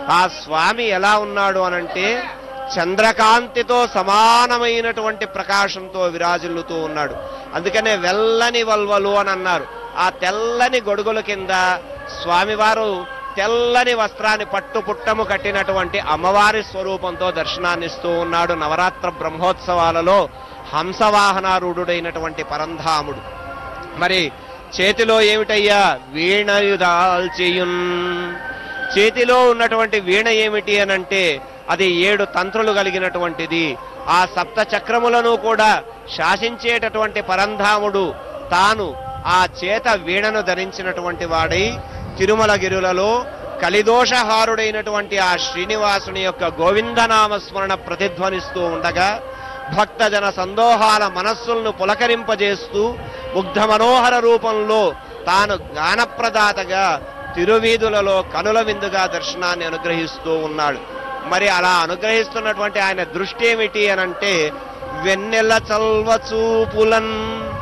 ఆ స్వామి ఎలా ఉన్నాడు అనంటే చంద్రకాంతితో సమానమైనటువంటి ప్రకాశంతో విరాజిల్లుతూ ఉన్నాడు అందుకనే వెల్లని వల్వలు అని అన్నారు ఆ తెల్లని గొడుగుల కింద స్వామివారు తెల్లని వస్త్రాన్ని పట్టు పుట్టము కట్టినటువంటి అమ్మవారి స్వరూపంతో దర్శనాన్నిస్తూ ఉన్నాడు నవరాత్ర బ్రహ్మోత్సవాలలో హంసవాహనారూఢుడైనటువంటి పరంధాముడు మరి చేతిలో ఏమిటయ్యా వీణయుదాల్చియున్ చేతిలో ఉన్నటువంటి వీణ ఏమిటి అనంటే అది ఏడు తంత్రులు కలిగినటువంటిది ఆ సప్త చక్రములను కూడా శాసించేటటువంటి పరంధాముడు తాను ఆ చేత వీణను ధరించినటువంటి వాడై తిరుమలగిరులలో కలిదోషహారుడైనటువంటి ఆ శ్రీనివాసుని యొక్క గోవిందనామ స్మరణ ప్రతిధ్వనిస్తూ ఉండగా భక్తజన సందోహాల మనస్సులను పులకరింపజేస్తూ ముగ్ధ మనోహర రూపంలో తాను జ్ఞానప్రదాతగా తిరువీధులలో కనుల విందుగా దర్శనాన్ని అనుగ్రహిస్తూ ఉన్నాడు మరి అలా అనుగ్రహిస్తున్నటువంటి ఆయన దృష్టి ఏమిటి అనంటే వెన్నెల చల్వ చూపులన్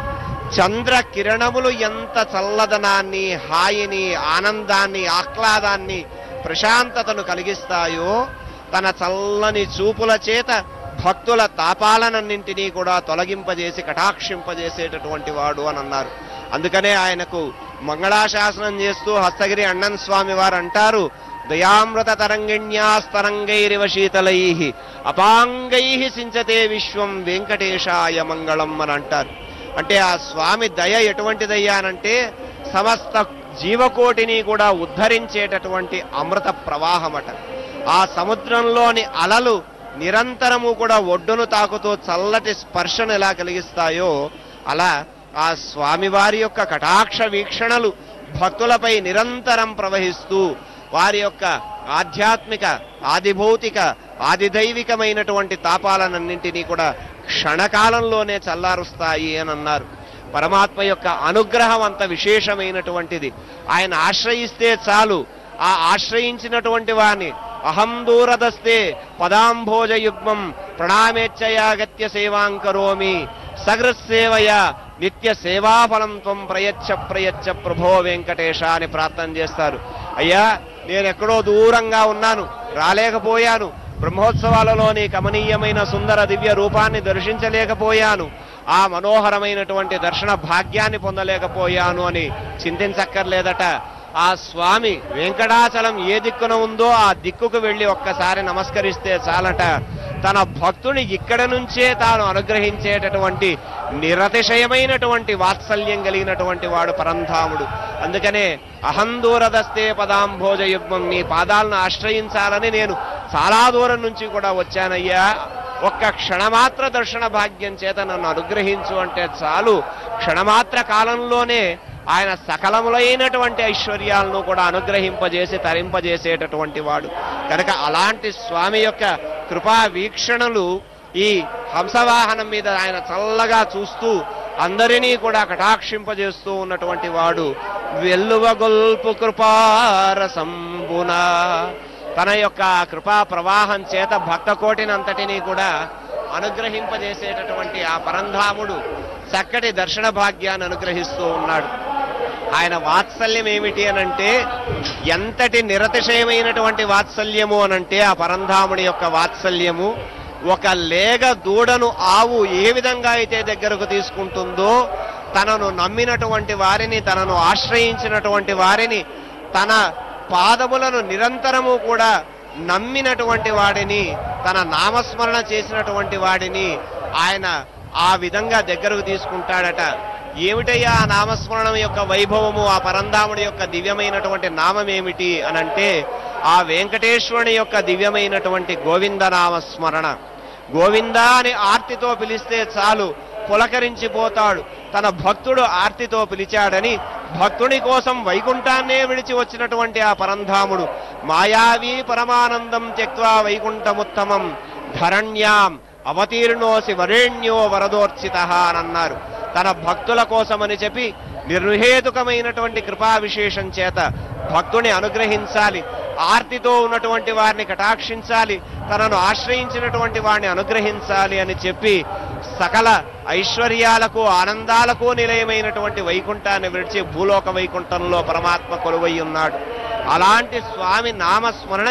చంద్ర కిరణములు ఎంత చల్లదనాన్ని హాయిని ఆనందాన్ని ఆహ్లాదాన్ని ప్రశాంతతను కలిగిస్తాయో తన చల్లని చూపుల చేత భక్తుల తాపాలనన్నింటినీ కూడా తొలగింపజేసి కటాక్షింపజేసేటటువంటి వాడు అని అన్నారు అందుకనే ఆయనకు మంగళాశాసనం చేస్తూ హస్తగిరి అಣ್ಣన్ స్వామి వారు అంటారు దయామృత తరంగిణ్యాస్తరంగైరివ శీతలై అపాంగై సించతే విశ్వం వెంకటేశాయ మంగళం అని అంటారు అంటే ఆ స్వామి దయ ఎటువంటిదయ్యా అనంటే సమస్త జీవకోటిని కూడా ఉద్ధరించేటటువంటి అమృత ప్రవాహమట ఆ సముద్రంలోని అలలు నిరంతరము కూడా ఒడ్డును తాకుతూ చల్లటి స్పర్శను ఎలా కలిగిస్తాయో అలా ఆ స్వామివారి యొక్క కటాక్ష వీక్షణలు భక్తులపై నిరంతరం ప్రవహిస్తూ వారి యొక్క ఆధ్యాత్మిక ఆదిభౌతిక ఆదిదైవికమైనటువంటి తాపాలనన్నింటినీ కూడా క్షణకాలంలోనే చల్లారుస్తాయి అని అన్నారు పరమాత్మ యొక్క అనుగ్రహం అంత విశేషమైనటువంటిది ఆయన ఆశ్రయిస్తే చాలు ఆ ఆశ్రయించినటువంటి వారిని అహం దూరదస్తే పదాంభోజ యుగ్మం ప్రణామేచ్చయాగత్య సేవాం కరోమి సగృత్సేవయ నిత్య సేవాఫలం త్వం ప్రయచ్చ ప్రయచ్చ ప్రభో వెంకటేశ అని ప్రార్థన చేస్తారు అయ్యా నేను ఎక్కడో దూరంగా ఉన్నాను రాలేకపోయాను బ్రహ్మోత్సవాలలోని కమనీయమైన సుందర దివ్య రూపాన్ని దర్శించలేకపోయాను ఆ మనోహరమైనటువంటి దర్శన భాగ్యాన్ని పొందలేకపోయాను అని చింతించక్కర్లేదట ఆ స్వామి వెంకటాచలం ఏ దిక్కున ఉందో ఆ దిక్కుకు వెళ్ళి ఒక్కసారి నమస్కరిస్తే చాలట తన భక్తుని ఇక్కడ నుంచే తాను అనుగ్రహించేటటువంటి నిరతిశయమైనటువంటి వాత్సల్యం కలిగినటువంటి వాడు పరంధాముడు అందుకనే అహం దూరదస్తే పదాంభోజ యుగ్మం నీ పాదాలను ఆశ్రయించాలని నేను చాలా దూరం నుంచి కూడా వచ్చానయ్యా ఒక్క క్షణమాత్ర దర్శన భాగ్యం చేత నన్ను అనుగ్రహించు అంటే చాలు క్షణమాత్ర కాలంలోనే ఆయన సకలములైనటువంటి ఐశ్వర్యాలను కూడా అనుగ్రహింపజేసి తరింపజేసేటటువంటి వాడు కనుక అలాంటి స్వామి యొక్క కృపా వీక్షణలు ఈ హంసవాహనం మీద ఆయన చల్లగా చూస్తూ అందరినీ కూడా కటాక్షింపజేస్తూ ఉన్నటువంటి వాడు వెల్లువగొల్పు కృపారసంబున తన యొక్క కృపా ప్రవాహం చేత భక్త కోటినంతటినీ కూడా అనుగ్రహింపజేసేటటువంటి ఆ పరంధాముడు చక్కటి దర్శన భాగ్యాన్ని అనుగ్రహిస్తూ ఉన్నాడు ఆయన వాత్సల్యం ఏమిటి అనంటే ఎంతటి నిరతిశయమైనటువంటి వాత్సల్యము అనంటే ఆ పరంధాముడి యొక్క వాత్సల్యము ఒక లేగ దూడను ఆవు ఏ విధంగా అయితే దగ్గరకు తీసుకుంటుందో తనను నమ్మినటువంటి వారిని తనను ఆశ్రయించినటువంటి వారిని తన పాదములను నిరంతరము కూడా నమ్మినటువంటి వాడిని తన నామస్మరణ చేసినటువంటి వాడిని ఆయన ఆ విధంగా దగ్గరకు తీసుకుంటాడట ఏమిటయ్యా ఆ నామస్మరణం యొక్క వైభవము ఆ పరంధాముడి యొక్క దివ్యమైనటువంటి నామం ఏమిటి అనంటే ఆ వెంకటేశ్వరుని యొక్క దివ్యమైనటువంటి గోవింద నామస్మరణ గోవింద అని ఆర్తితో పిలిస్తే చాలు పులకరించిపోతాడు తన భక్తుడు ఆర్తితో పిలిచాడని భక్తుని కోసం వైకుంఠాన్నే విడిచి వచ్చినటువంటి ఆ పరంధాముడు మాయావీ పరమానందం త్యక్వా వైకుంఠముత్తమం ధరణ్యాం అవతీర్ణోసి వరేణ్యో వరదోర్చిత అని అన్నారు తన భక్తుల కోసమని చెప్పి నిర్హేతుకమైనటువంటి కృపా విశేషం చేత భక్తుని అనుగ్రహించాలి ఆర్తితో ఉన్నటువంటి వారిని కటాక్షించాలి తనను ఆశ్రయించినటువంటి వారిని అనుగ్రహించాలి అని చెప్పి సకల ఐశ్వర్యాలకు ఆనందాలకు నిలయమైనటువంటి వైకుంఠాన్ని విడిచి భూలోక వైకుంఠంలో పరమాత్మ కొలువై ఉన్నాడు అలాంటి స్వామి నామస్మరణ